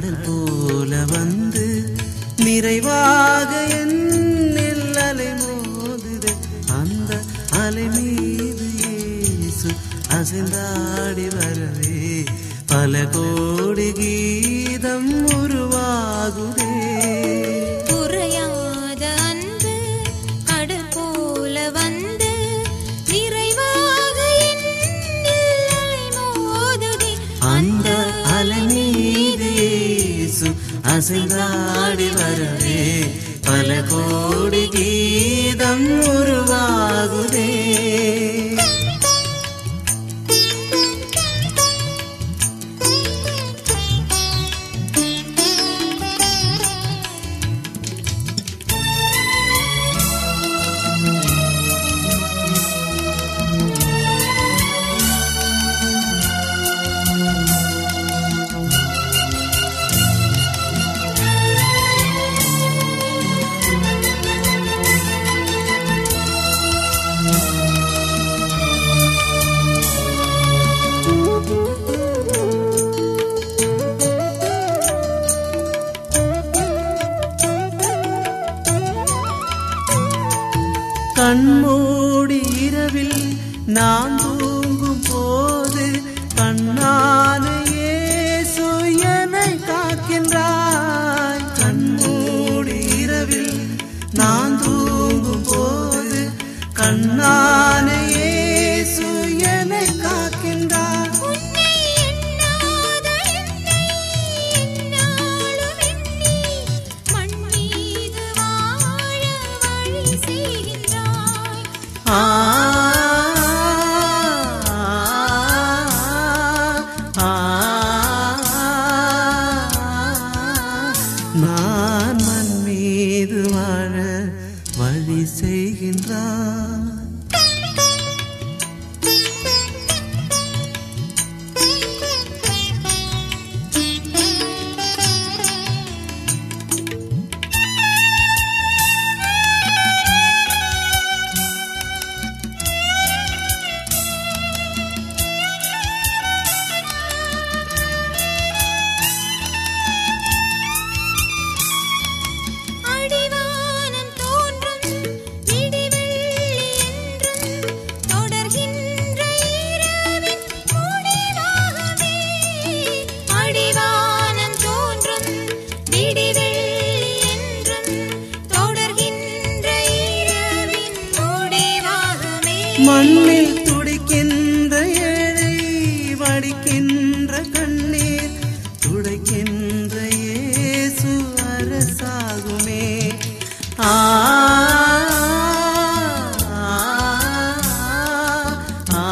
கடல் போல வந்து நிறைவாக என்னில் அலை மோதுதே அந்த அலை மீது இயேசு அசைந்தாடி வரவே பல கோடி கீதம் உருவாகுதே குறையாத அன்பு கடல் போல வந்து நிறைவாக என்னில் அலை மோதுதே. அந்த அலை மீது இயேசு அசைந்தாடி வரவே பல கோடி கீதம் உருவாகுதே கண்மூடி இரவில் நான் தூங்கும் போது கண்ணான இயேசு என்னை காக்கின்றாய் கண்மூடி இரவில் நான் தூங்கும் போது கண்ணான இயேசு என்னை காக்கின்றாய் உன்னை எண்ணாத என்னை எந்நாளும் எண்ணி மண் மீது வாழ வழி செய்கின்றாய். ஆ ஆ, நான் மண் மீது வாழ வழி செய்கின்றான் அடிவானம் தோன்றும் விடிவெள்ளி என்றும் தொடர்கின்ற இரவின் முடிவாகவே. அடிவானம் தோன்றும் விடிவெள்ளி என்றும் தொடர்கின்ற இரவின் முடிவாகவே. மண்ணில் துடிக்கின்ற ஏழை வடிக்கின்ற கண்ணீர் துடைக்கின்ற இயேசு அரசாகுமே ஆ ஆ,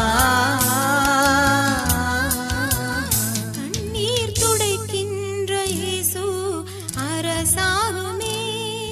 கண்ணீர் துடைக்கின்ற இயேசு அரசாகுமே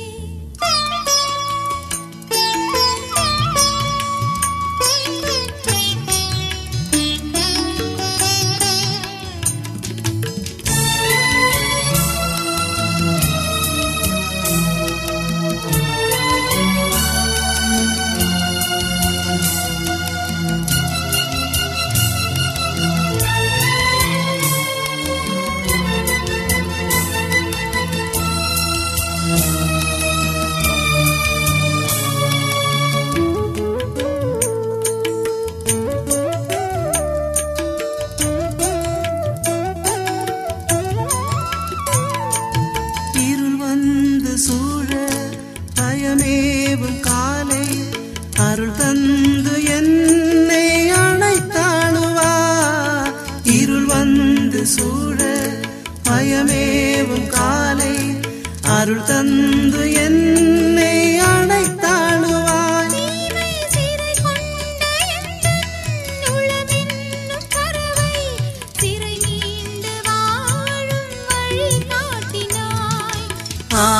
இருள் வந்து சூழ பயமேவும் காலை அருள் தந்து என்னை அணைத்தாணுவா இருள் வந்து சூழ பயமேவும் காலை அருள் தந்து என்னை அணைத்தாணுவாய் தீமை சிறை கொண்ட எந்தன் உளமென்னும் பறவை சிறை மீண்டு வாழும் வழி காட்டினாய் ஆ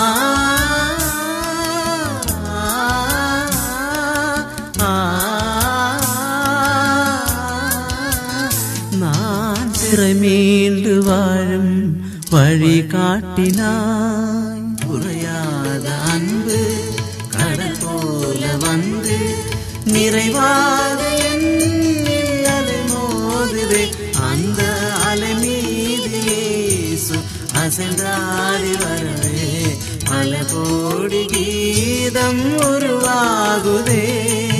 ஆ, நான் சிறை மீண்டு வாழும் வழி காட்டினாய் குறையாத அன்பு கடல் போல வந்து நிறைவாக என்னில் அலை மோதுதே அந்த அலை மீது இயேசு சென்றாடி வரவே பல கோடி கீதம் உருவாகுதே